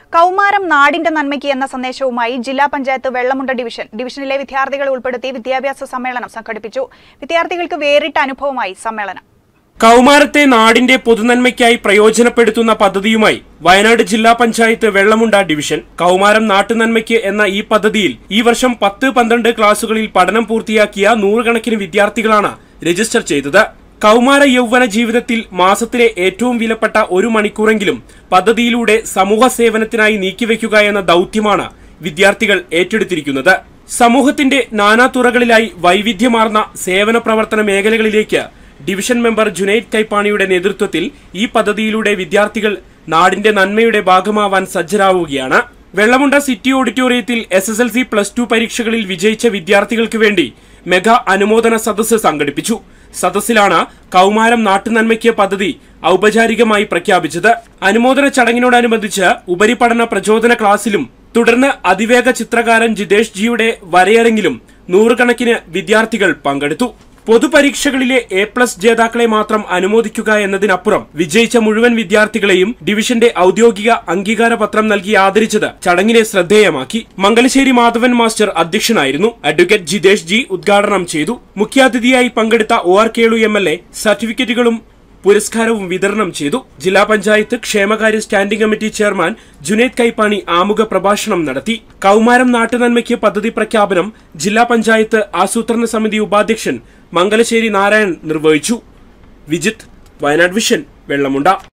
കൗമാരം നാടിന്റെ നന്മയ്ക്ക് എന്ന സന്ദേശവുമായി ജില്ലാ പഞ്ചായത്ത് വെള്ളമുണ്ട ഡിവിഷൻ ഡിവിഷനിലെ വിദ്യാർത്ഥികളെ ഉൾപ്പെടുത്തി വിദ്യാഭ്യാസ സമ്മേളനം സംഘടിപ്പിച്ചു വിദ്യാർത്ഥികൾക്ക് വേറിട്ട അനുഭവമായി സമ്മേളനം കൗമാരത്തെ നാടിന്റെ പൊതുനന്മയ്ക്കായി പ്രയോജനപ്പെടുത്തുന്ന പദ്ധതിയുമായി വയനാട് ജില്ലാ പഞ്ചായത്ത് വെള്ളമുണ്ട ഡിവിഷൻ കൗമാരം നാട്ടുനന്മയ്ക്ക് എന്ന ഈ പദ്ധതിയിൽ ഈ വർഷം പത്ത് പന്ത്രണ്ട് ക്ലാസുകളിൽ പഠനം പൂർത്തിയാക്കിയ നൂറുകണക്കിന് വിദ്യാർത്ഥികളാണ് രജിസ്റ്റർ ചെയ്തത് കൗമാര യൗവന ജീവിതത്തിൽ മാസത്തിലെ ഏറ്റവും വിലപ്പെട്ട ഒരു മണിക്കൂറെങ്കിലും പദ്ധതിയിലൂടെ സമൂഹ സേവനത്തിനായി നീക്കിവെക്കുക എന്ന ദൌത്യമാണ് വിദ്യാർത്ഥികൾ ഏറ്റെടുത്തിരിക്കുന്നത് സമൂഹത്തിന്റെ നാനാതുറകളിലായി വൈവിധ്യമാർന്ന സേവന പ്രവർത്തന മേഖലകളിലേക്ക് ഡിവിഷൻ മെമ്പർ ജുനൈദ് കൈപ്പാണിയുടെ നേതൃത്വത്തിൽ ഈ പദ്ധതിയിലൂടെ വിദ്യാർത്ഥികൾ നാടിന്റെ നന്മയുടെ ഭാഗമാവാൻ സജ്ജരാവുകയാണ് വെള്ളമുണ്ട സിറ്റി ഓഡിറ്റോറിയത്തിൽ S S L C plus two പരീക്ഷകളിൽ വിജയിച്ച വിദ്യാർത്ഥികൾക്ക് വേണ്ടി മെഗാ അനുമോദന സദസ്സ് സംഘടിപ്പിച്ചു സദസ്സിലാണ് കൗമാരം നാട്ടുനന്മയ്ക്ക് പദ്ധതി ഔപചാരികമായി പ്രഖ്യാപിച്ചത് അനുമോദന ചടങ്ങിനോടനുബന്ധിച്ച് ഉപരിപഠന പ്രചോദന ക്ലാസ്സിലും തുടർന്ന് അതിവേഗ ചിത്രകാരൻ ജിതേഷ് ജിയുടെ വരയരങ്ങിലും നൂറുകണക്കിന് വിദ്യാർത്ഥികൾ പങ്കെടുത്തു പൊതുപരീക്ഷകളിലെ എ പ്ലസ് ജേതാക്കളെ മാത്രം അനുമോദിക്കുക എന്നതിനപ്പുറം വിജയിച്ച മുഴുവൻ വിദ്യാർത്ഥികളെയും ഡിവിഷന്റെ ഔദ്യോഗിക അംഗീകാര പത്രം നൽകി ആദരിച്ചത് ചടങ്ങിനെ ശ്രദ്ധേയമാക്കി മംഗലശ്ശേരി മാധവൻ മാസ്റ്റർ അധ്യക്ഷനായിരുന്നു അഡ്വക്കേറ്റ് ജിതേഷ് ജി ഉദ്ഘാടനം ചെയ്തു മുഖ്യാതിഥിയായി പങ്കെടുത്ത O R Kelu M L A സർട്ടിഫിക്കറ്റുകളും പുരസ്കാരവും വിതരണം ചെയ്തു ജില്ലാ പഞ്ചായത്ത് ക്ഷേമകാര്യ standing committee chairman Junaid Kaippani ആമുഖ പ്രഭാഷണം നടത്തി കൗമാരം നാട്ടുനന്മയ്ക്ക് പദ്ധതി പ്രഖ്യാപനം ജില്ലാ പഞ്ചായത്ത് ആസൂത്രണ സമിതി ഉപാധ്യക്ഷൻ മംഗലശ്ശേരി നാരായൺ നിർവഹിച്ചു വിജിത്ത് വയനാട് വിഷൻ വെള്ളമുണ്ട